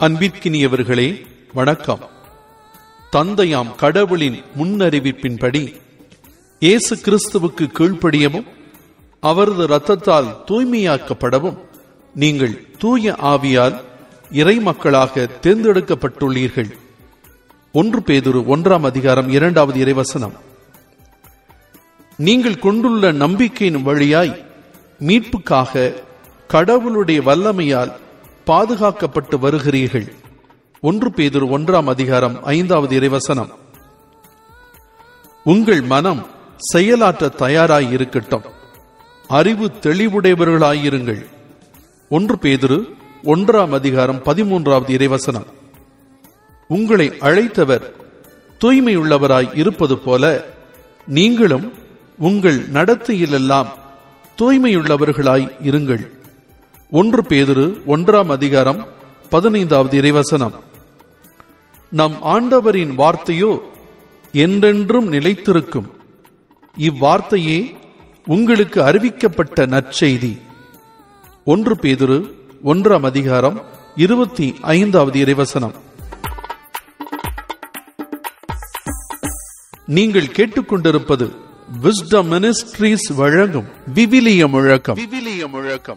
அன்பிற்கினியவர்களே வணக்கம் தந்தையாம் கடவுளின் முன்னறிவிப்பின்படி இயேசு கிறிஸ்துவுக்கு கீழ்ப்படியவும் அவரது இரத்தத்தால் தூய்மையாக்கப்படவும் நீங்கள் தூய ஆவியால் இறை மக்களாக தேர்ந்தெடுக்கப்பட்டுள்ளீர்கள் ஒன்று பேதுரு ஒன்றாம் அதிகாரம் இரண்டாவது இறைவசனம் நீங்கள் கொண்டுள்ள நம்பிக்கையின் வழியாய் மீட்புக்காக கடவுளுடைய வல்லமையால் பாதுகாக்கப்பட்டு வருகிறீர்கள் ஒன்று பேதுரு ஒன்றாம் அதிகாரம் ஐந்தாவது இறைவசனம் உங்கள் மனம் செயலாற்ற தயாராய் இருக்கட்டும் அறிவு தெளிவுடையவர்களாயிருங்கள் ஒன்று பேதுரு ஒன்றாம் அதிகாரம் பதிமூன்றாவது இறைவசனம் உங்களை அழைத்தவர் தூய்மையுள்ளவராய் இருப்பது போல நீங்களும் உங்கள் நடத்தையிலெல்லாம் தூய்மையுள்ளவர்களாய் இருங்கள் ஒன்று பேதுரு ஒன்றாம் அதிகாரம் பதினைந்தாவது இறைவசனம் நம் ஆண்டவரின் வார்த்தையோ என்றென்றும் நிலைத்திருக்கும் இவ்வார்த்தையே உங்களுக்கு அறிவிக்கப்பட்ட நற்செய்தி ஒன்று பேதுரு ஒன்றாம் அதிகாரம் இருபத்தி ஐந்தாவது இறைவசனம் நீங்கள் கேட்டுக்கொண்டிருப்பது விஸ்டம் மினிஸ்ட்ரீஸ் வழங்கும் விவிலிய முழக்கம் விவிலிய முழக்கம்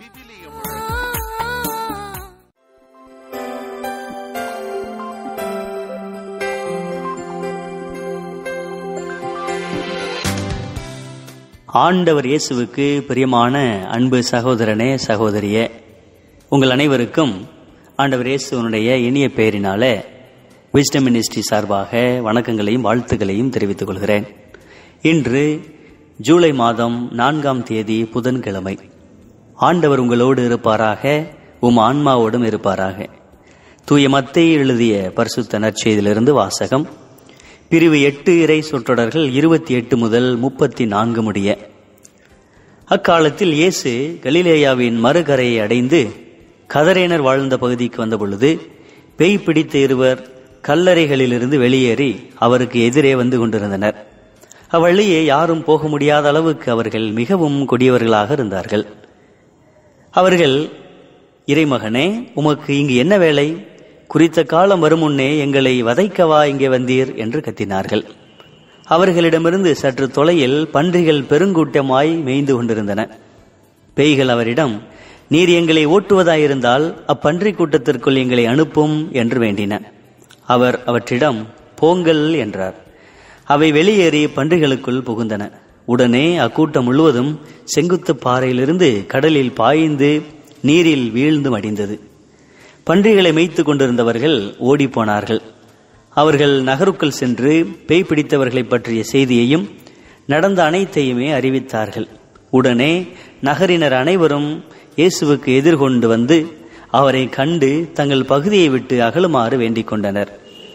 ஆண்டவர் இயேசுவுக்கு பிரியமான அன்பு சகோதரனே சகோதரியே உங்கள் அனைவருக்கும் ஆண்டவர் இயேசுவனுடைய இனிய பெயரினால விஸ்டம் மினிஸ்ட்ரி சார்பாக வணக்கங்களையும் வாழ்த்துக்களையும் தெரிவித்துக் கொள்கிறேன் இன்று ஜூலை மாதம் நான்காம் தேதி புதன்கிழமை ஆண்டவர் உங்களோடு இருப்பாராக உம் ஆன்மாவோடும் இருப்பாராக தூய மத்தை எழுதிய பரிசுத்த நற்செய்தியிலிருந்து வாசகம் பிரிவு எட்டு இறை சொற்றொடர்கள் இருபத்தி எட்டு முதல் முப்பத்தி நான்கு முடிய அக்காலத்தில் இயேசு கலிலேயாவின் மறுகரையை அடைந்து கதரேனர் வாழ்ந்த பகுதிக்கு வந்த பொழுது பேய் பிடித்த இருவர் கல்லறைகளிலிருந்து வெளியேறி அவருக்கு எதிரே வந்து கொண்டிருந்தனர் அவ்வழியே யாரும் போக முடியாத அளவுக்கு அவர்கள் மிகவும் கொடியவர்களாக இருந்தார்கள் அவர்கள் இறைமகனே உமக்கு இங்கு என்ன வேலை குறித்த காலம் வரும் முன்னே எங்களை வதைக்கவா இங்கே வந்தீர் என்று கத்தினார்கள் அவர்களிடமிருந்து சற்று தொலையில் பன்றிகள் பெருங்கூட்டமாய் மேய்ந்து கொண்டிருந்தன பேய்கள் அவரிடம் நீர் எங்களை ஓட்டுவதாயிருந்தால் அப்பன்றி கூட்டத்திற்குள் எங்களை அனுப்பும் என்று வேண்டின அவர் அவற்றிடம் போங்கள் என்றார் அவை வெளியேறி பன்றிகளுக்குள் புகுந்தன உடனே அக்கூட்டம் முழுவதும் செங்குத்து பாறையிலிருந்து கடலில் பாய்ந்து நீரில் வீழ்ந்து மடிந்தது பன்றிகளை மேய்த்து கொண்டிருந்தவர்கள் ஓடிப்போனார்கள் அவர்கள் நகருக்குள் சென்று பேய் பிடித்தவர்களை பற்றிய செய்தியையும் நடந்த அனைத்தையுமே அறிவித்தார்கள் உடனே நகரினர் அனைவரும் இயேசுவுக்கு எதிர்கொண்டு வந்து அவரை கண்டு தங்கள் பகுதியை விட்டு அகலுமாறு வேண்டிக் கொண்டனர்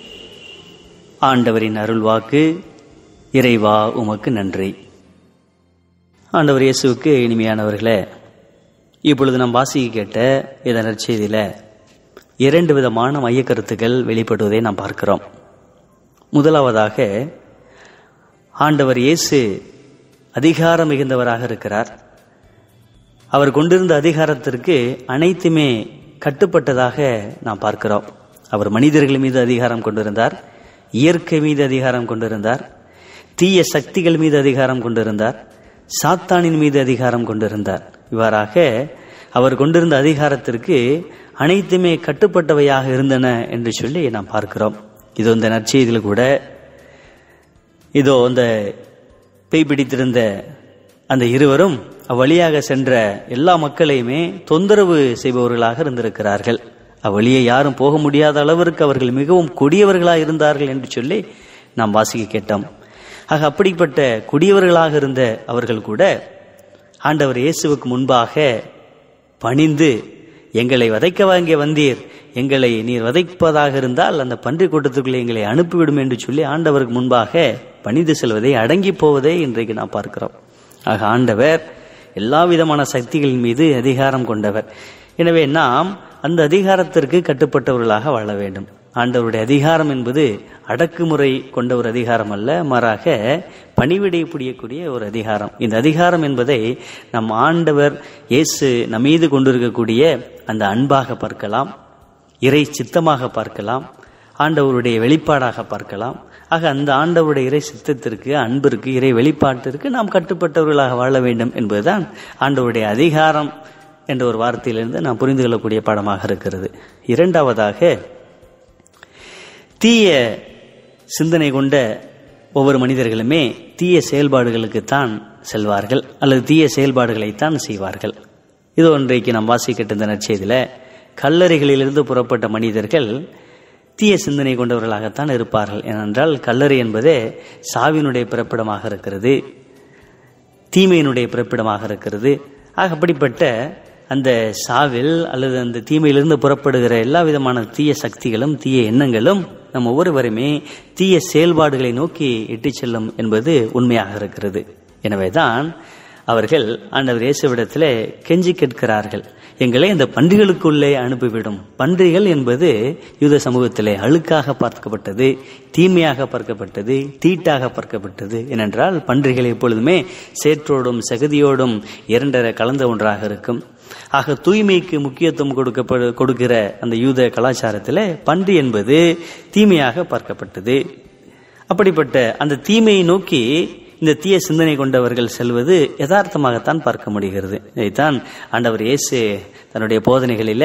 ஆண்டவரின் அருள்வாக்கு இறைவா உமக்கு நன்றி ஆண்டவர் இயேசுவுக்கு இனிமையானவர்களே இப்பொழுது நாம் வாசிக்க கேட்ட இதன் நற்செய்தியில் இரண்டு விதமான மைய கருத்துக்கள் வெளிப்படுவதை நாம் பார்க்கிறோம் முதலாவதாக ஆண்டவர் இயேசு அதிகாரம் மிகுந்தவராக இருக்கிறார் அவர் கொண்டிருந்த அதிகாரத்திற்கு அனைத்துமே கட்டுப்பட்டதாக நாம் பார்க்கிறோம் அவர் மனிதர்கள் மீது அதிகாரம் கொண்டிருந்தார் இயற்கை மீது அதிகாரம் கொண்டிருந்தார் தீய சக்திகள் மீது அதிகாரம் கொண்டிருந்தார் சாத்தானின் மீது அதிகாரம் கொண்டிருந்தார் இவ்வாறாக அவர் கொண்டிருந்த அதிகாரத்திற்கு அனைத்துமே கட்டுப்பட்டவையாக இருந்தன என்று சொல்லி நாம் பார்க்கிறோம் இதோ இந்த நற்செய்தியில் கூட இதோ அந்த பேய் பிடித்திருந்த அந்த இருவரும் அவ்வழியாக சென்ற எல்லா மக்களையுமே தொந்தரவு செய்பவர்களாக இருந்திருக்கிறார்கள் அவ்வழியே யாரும் போக முடியாத அளவிற்கு அவர்கள் மிகவும் கொடியவர்களாக இருந்தார்கள் என்று சொல்லி நாம் வாசிக்க கேட்டோம் ஆக அப்படிப்பட்ட கொடியவர்களாக இருந்த அவர்கள் கூட ஆண்டவர் இயேசுவுக்கு முன்பாக பணிந்து எங்களை வதைக்க வாங்கிய வந்தீர் எங்களை நீர் வதைப்பதாக இருந்தால் அந்த பன்றி கூட்டத்துக்குள்ளே எங்களை அனுப்பிவிடும் என்று சொல்லி ஆண்டவருக்கு முன்பாக பணிந்து செல்வதை அடங்கி போவதை இன்றைக்கு நாம் பார்க்கிறோம் ஆக ஆண்டவர் எல்லா விதமான சக்திகளின் மீது அதிகாரம் கொண்டவர் எனவே நாம் அந்த அதிகாரத்திற்கு கட்டுப்பட்டவர்களாக வாழ வேண்டும் ஆண்டவருடைய அதிகாரம் என்பது அடக்குமுறை கொண்ட ஒரு அதிகாரம் அல்ல மாறாக பணிவிடை புரியக்கூடிய ஒரு அதிகாரம் இந்த அதிகாரம் என்பதை நம் ஆண்டவர் இயேசு நம் மீது கொண்டிருக்கக்கூடிய அந்த அன்பாக பார்க்கலாம் இறை சித்தமாக பார்க்கலாம் ஆண்டவருடைய வெளிப்பாடாக பார்க்கலாம் ஆக அந்த ஆண்டவருடைய இறை சித்தத்திற்கு அன்பிற்கு இறை வெளிப்பாட்டிற்கு நாம் கட்டுப்பட்டவர்களாக வாழ வேண்டும் என்பதுதான் ஆண்டவருடைய அதிகாரம் என்ற ஒரு வார்த்தையிலிருந்து நாம் புரிந்து கொள்ளக்கூடிய பாடமாக இருக்கிறது இரண்டாவதாக தீய சிந்தனை கொண்ட ஒவ்வொரு மனிதர்களுமே தீய செயல்பாடுகளுக்குத்தான் செல்வார்கள் அல்லது தீய செயல்பாடுகளைத்தான் செய்வார்கள் இது ஒன்றைக்கு நாம் வாசிக்கிட்ட இந்த நற்செய்தியில் கல்லறைகளிலிருந்து புறப்பட்ட மனிதர்கள் தீய சிந்தனை கொண்டவர்களாகத்தான் இருப்பார்கள் ஏனென்றால் கல்லறை என்பதே சாவினுடைய பிறப்பிடமாக இருக்கிறது தீமையினுடைய பிறப்பிடமாக இருக்கிறது ஆக அப்படிப்பட்ட அந்த சாவில் அல்லது அந்த தீமையிலிருந்து புறப்படுகிற எல்லா விதமான தீய சக்திகளும் தீய எண்ணங்களும் நம் ஒவ்வொருவருமே தீய செயல்பாடுகளை நோக்கி இட்டுச் செல்லும் என்பது உண்மையாக இருக்கிறது எனவேதான் அவர்கள் ஆண்டவர் இயேசுவிடத்திலே கெஞ்சி கேட்கிறார்கள் எங்களை இந்த பன்றிகளுக்குள்ளே அனுப்பிவிடும் பன்றிகள் என்பது யூத சமூகத்திலே அழுக்காக பார்க்கப்பட்டது தீமையாக பார்க்கப்பட்டது தீட்டாக பார்க்கப்பட்டது ஏனென்றால் பன்றிகள் எப்பொழுதுமே சேற்றோடும் சகதியோடும் இரண்டர கலந்த ஒன்றாக இருக்கும் ஆக தூய்மைக்கு முக்கியத்துவம் கொடுக்கப்படு கொடுக்கிற அந்த யூத கலாச்சாரத்தில் பன்றி என்பது தீமையாக பார்க்கப்பட்டது அப்படிப்பட்ட அந்த தீமையை நோக்கி இந்த தீய சிந்தனை கொண்டவர்கள் செல்வது யதார்த்தமாகத்தான் பார்க்க முடிகிறது இதைத்தான் ஆண்டவர் இயேசு தன்னுடைய போதனைகளில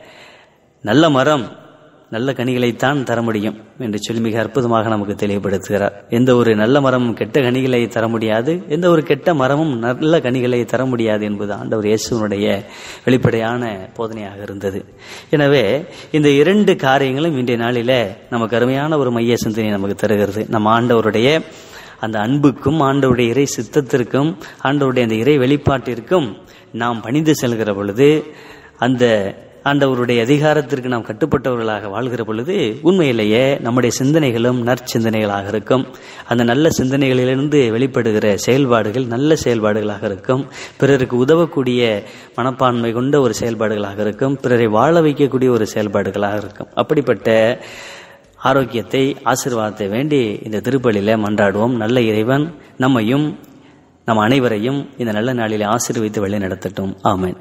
நல்ல மரம் நல்ல கனிகளைத்தான் தர முடியும் என்று சொல்லி மிக அற்புதமாக நமக்கு தெளிவுபடுத்துகிறார் எந்த ஒரு நல்ல மரமும் கெட்ட கனிகளை தர முடியாது எந்த ஒரு கெட்ட மரமும் நல்ல கனிகளை தர முடியாது என்பது ஆண்டவர் இயேசுவனுடைய வெளிப்படையான போதனையாக இருந்தது எனவே இந்த இரண்டு காரியங்களும் இன்றைய நாளில நமக்கு அருமையான ஒரு மைய சிந்தனை நமக்கு தருகிறது நம்ம ஆண்டவருடைய அந்த அன்புக்கும் ஆண்டவருடைய இறை சித்தத்திற்கும் ஆண்டவருடைய அந்த இறை வெளிப்பாட்டிற்கும் நாம் பணிந்து செல்கிற பொழுது அந்த ஆண்டவருடைய அதிகாரத்திற்கு நாம் கட்டுப்பட்டவர்களாக வாழ்கிற பொழுது உண்மையிலேயே நம்முடைய சிந்தனைகளும் நற்சிந்தனைகளாக இருக்கும் அந்த நல்ல சிந்தனைகளிலிருந்து வெளிப்படுகிற செயல்பாடுகள் நல்ல செயல்பாடுகளாக இருக்கும் பிறருக்கு உதவக்கூடிய மனப்பான்மை கொண்ட ஒரு செயல்பாடுகளாக இருக்கும் பிறரை வாழ வைக்கக்கூடிய ஒரு செயல்பாடுகளாக இருக்கும் அப்படிப்பட்ட ஆரோக்கியத்தை ஆசீர்வாதத்தை வேண்டி இந்த திருப்பலியில மன்றாடுவோம் நல்ல இறைவன் நம்மையும் நம் அனைவரையும் இந்த நல்ல நாளிலே ஆசீர்வித்து வழி நடத்தட்டும் ஆமென்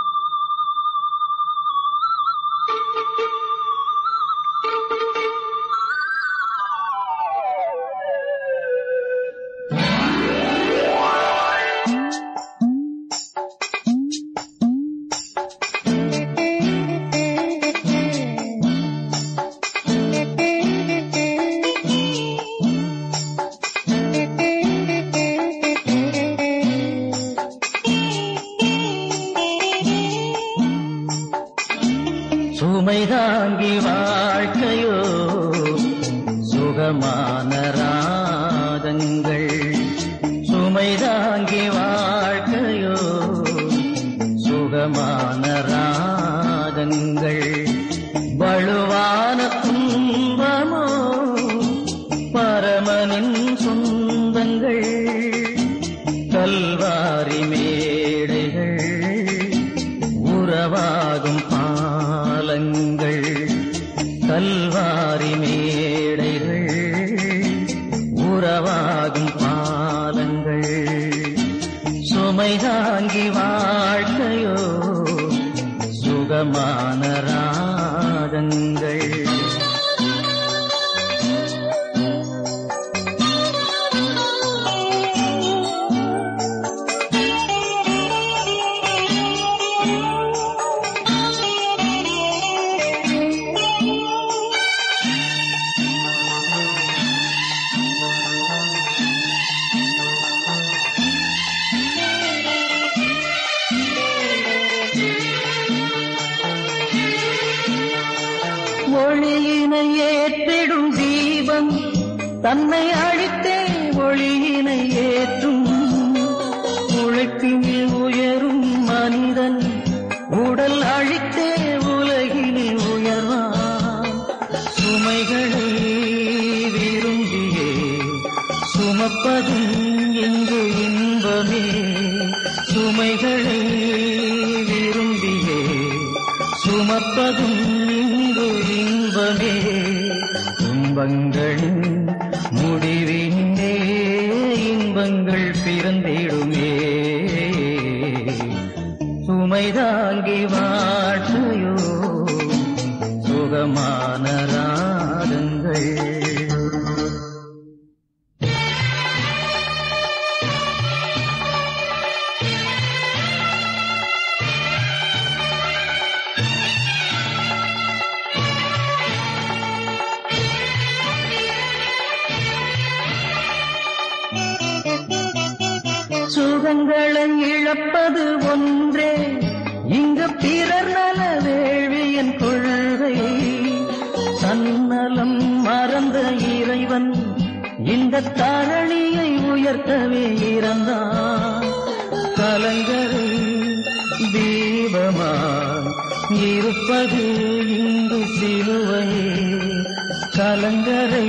சுமை தாங்கி வாழ்க்கையோ சுகமான ராகங்கள் சுமை தாங்கி வாழ்க்கையோ சுகமான ராகங்கள் வலுவான துன்பமோ பரமனின் சொந்தங்கள் கல்வாரி மேடைகள் உறவாகும் பாலங்கள் கல்வாரி மேடைகள் உறவாகும் பாலங்கள் சுமை தாங்கி வாழ்க்கையோ சுகமான ராகங்கள் ஒளியினை ஏற்றிடும் தீபம் தன்னை அழித்தே ஒளியினை ஏற்றும் உழைப்பினில் உயரும் மனிதன் உடல் அழித்தே உலகினில் உயர்வான் சுமைகளை விரும்பியே சுமப்பதும் இங்கு இன்பமே சுமைகளை விரும்பியே சுமப்பதும் இங்கு இன்பமே துன்பங்களின் முடிவின்றே இன்பங்கள் பிறந்திடுமே சுமை தாங்கி வாழ்க்கையோ சுகமான சுகமான ராகங்கள் சுகங்களை இழப்பது ஒன்றே இங்கு பிறர் நல வேள்வியின் கொள்கை தன்னலம் மறந்த இறைவன் இந்த தரணியை உயர்த்தவே இறந்தான் கலங்கரை தீபமாய் இருப்பது இங்கு சிலுவையே கலங்கரை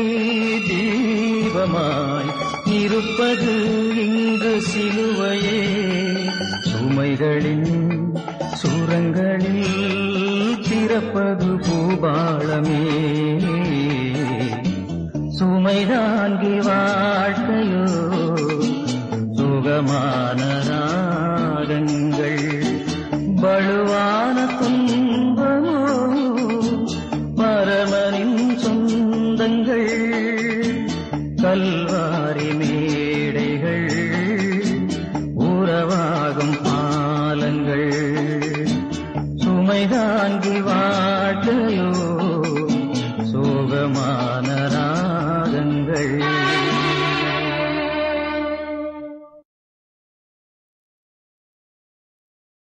தீபமாய் இருப்பது இங்கு சிலுவையே சுமைகளின் சுரங்களில் திறப்பது பூபாளமே சுமைதாங்கி வாழ்க்கையோ சுகமான ராகங்கள் பழுவான துன்பமோ பரமனின் சொந்தங்கள் கல்வாரி மேடைகள் உறவாகும் பாலங்கள் சுமைதாங்கி வாழ்க்கையோ சோகமான